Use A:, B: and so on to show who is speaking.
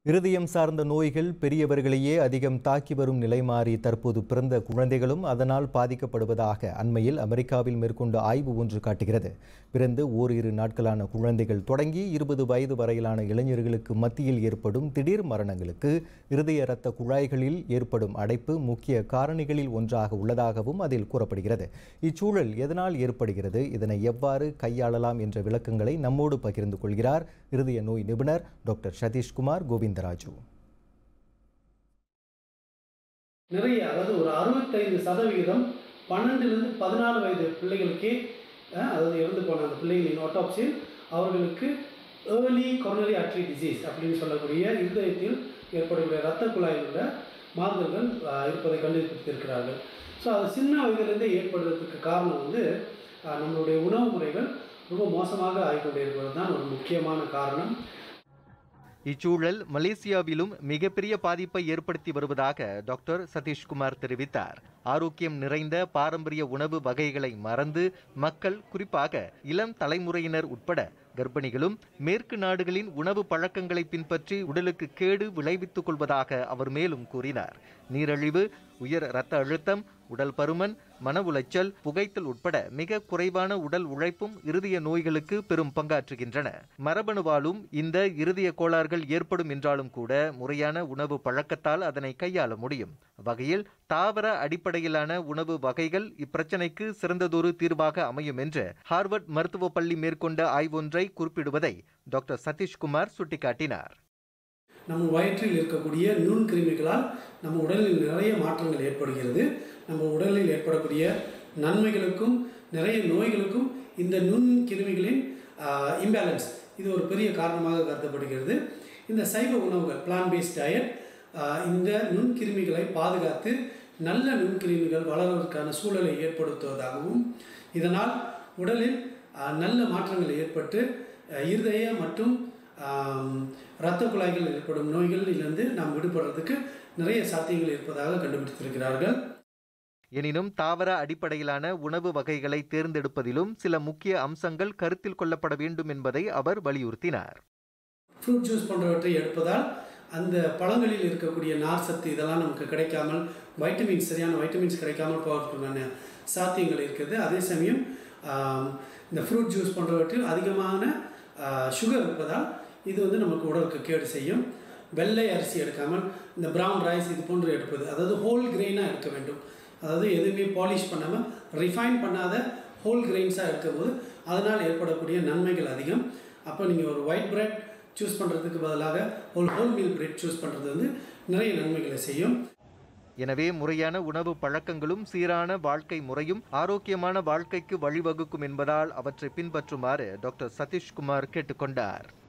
A: இருதயம் சார்ந்த நோய்கள் பெரியவர்களையே அதிகம் தாக்கி வரும் நிலை மாறி தற்போது பிறந்த குழந்தைகளும் அதனால் பாதிக்கப்படுவதாக அண்மையில் அமெரிக்காவில் மேற்கொண்ட ஆய்வு ஒன்று காட்டுகிறது பிறந்து ஓரிரு நாட்களான குழந்தைகள் தொடங்கி இருபது வயது வரையிலான இளைஞர்களுக்கு மத்தியில் ஏற்படும் திடீர் மரணங்களுக்கு இருதய இரத்த குழாய்களில் ஏற்படும் அடைப்பு முக்கிய காரணிகளில் ஒன்றாக உள்ளதாகவும் அதில் கூறப்படுகிறது இச்சூழல் எதனால் ஏற்படுகிறது இதனை எவ்வாறு கையாளலாம் என்ற விளக்கங்களை நம்மோடு பகிர்ந்து கொள்கிறார் இருதய நோய் நிபுணர் டாக்டர் சதீஷ்குமார் கோவிந்தராஜு
B: நிறைய அதாவது ஒரு அறுபத்தைந்து சதவிகிதம் பன்னெண்டுலேருந்து பதினாலு வயது பிள்ளைகளுக்கே அஹ், அதாவது இறந்து போன அந்த பிள்ளைகளின் ஆட்டோப்சியில் அவர்களுக்கு ஏர்லி கொரோனரி ஆர்டரி டிசீஸ் அப்படின்னு சொல்லக்கூடிய இருதயத்தில் ஏற்படக்கூடிய இரத்த குழாயில் உள்ள மாறுதல்கள் அஹ், இருப்பதை கண்டுபிடித்திருக்கிறார்கள் ஸோ அது சின்ன வயதிலிருந்தே ஏற்படுறதுக்கு காரணம் வந்து அஹ், நம்மளுடைய உணவு முறைகள் ரொம்ப மோசமாக ஆகிக்கொண்டே இருப்பது தான் ஒரு முக்கியமான காரணம்
A: இச்சூழல் மலேசியாவிலும் மிகப்பெரிய பாதிப்பை ஏற்படுத்தி வருவதாக டாக்டர் சதீஷ்குமார் தெரிவித்தார் ஆரோக்கியம் நிறைந்த பாரம்பரிய உணவு வகைகளை மறந்து மக்கள் குறிப்பாக இளம் தலைமுறையினர் உட்பட கர்ப்பிணிகளும் மேற்கு நாடுகளின் உணவு பழக்கங்களை பின்பற்றி உடலுக்கு கேடு விளைவித்துக் கொள்வதாக அவர் மேலும் கூறினார் நீரிழிவு உயர் இரத்த அழுத்தம் உடல் பருமன் மன உளைச்சல் புகைத்தல் உட்பட மிக குறைவான உடல் உழைப்பும் இருதய நோய்களுக்கு பெரும் பங்காற்றுகின்றன மரபணுவாலும் இந்த இருதய கோளாறுகள் ஏற்படும் என்றாலும் கூட முறையான உணவு பழக்கத்தால் அதனை கையாள முடியும் வகையில் தாவர அடிப்படையிலான உணவு வகைகள் இப்பிரச்சனைக்கு சிறந்ததொரு தீர்வாக அமையும் என்று ஹார்வர்ட் மருத்துவ பள்ளி மேற்கொண்ட ஆய்வொன்றை குறிப்பிடுவதை டாக்டர் சதீஷ்குமார் சுட்டிக்காட்டினார்
B: நம்ம வயிற்றில் இருக்கக்கூடிய நுண்கிருமிகளால் நம்ம உடலில் நிறைய மாற்றங்கள் ஏற்படுகிறது நம்ம உடலில் ஏற்படக்கூடிய நன்மைகளுக்கும் நிறைய நோய்களுக்கும் இந்த நுண்கிருமிகளின் இம்பேலன்ஸ் இது ஒரு பெரிய காரணமாக கருதப்படுகிறது இந்த சைவ உணவுகள் பிளான் பேஸ்ட் டயட் இந்த நுண்கிருமிகளை பாதுகாத்து நல்ல நுண்கிருமிகள் வளர்வதற்கான சூழலை ஏற்படுத்துவதாகவும் இதனால் உடலில் ஆஹ், நல்ல மாற்றங்கள் ஏற்பட்டு ஆஹ், இருதய மற்றும் ஆம், இரத்த குழாய்கள் ஏற்படும் நோய்களிலிருந்து நாம் விடுபடுறதுக்கு நிறைய சாத்தியங்கள் இருப்பதாக கண்டுபிடித்திருக்கிறார்கள்
A: எனினும் தாவர அடிப்படையிலான உணவு வகைகளை தேர்ந்தெடுப்பதிலும் சில முக்கிய அம்சங்கள் கருத்தில் கொள்ளப்பட வேண்டும் என்பதை அவர் வலியுறுத்தினார்
B: ஃப்ரூட் ஜூஸ் போன்றவற்றை எடுப்பதால் அந்த பழங்களில் இருக்கக்கூடிய நார் சத்து இதெல்லாம் நமக்கு கிடைக்காமல் வைட்டமின்ஸ் சரியான வைட்டமின்ஸ் கிடைக்காமல் போவதற்கான சாத்தியங்கள் இருக்குது அதே சமயம் ஆம், இந்த ஃப்ரூட் ஜூஸ் போன்றவற்றில் அதிகமான சுகர் இருப்பதால் இது வந்து நமக்கு உடலுக்கு கேடு செய்யும் வெள்ளை அரிசி எடுக்காமல் இந்த ப்ரௌன் ரைஸ் இது போன்று எடுப்பது அதாவது ஹோல் கிரெயினாக எடுக்க வேண்டும் அதாவது எதுவுமே பாலிஷ் பண்ணாமல் ரிஃபைன் பண்ணாத ஹோல் கிரெயின்ஸாக இருக்கும்போது அதனால் ஏற்படக்கூடிய நன்மைகள் அதிகம் அப்போ நீங்கள் ஒரு ஒயிட் பிரெட் சூஸ் பண்ணுறதுக்கு பதிலாக whole whole meal bread choose பண்ணுறது வந்து நிறைய நன்மைகளை செய்யும்
A: எனவே முறையான உணவு பழக்கங்களும் சீரான வாழ்க்கை முறையும் ஆரோக்கியமான வாழ்க்கைக்கு வழிவகுக்கும் என்பதால் அவற்றை பின்பற்றுமாறு டாக்டர் சதீஷ்குமார் கேட்டுக்கொண்டார்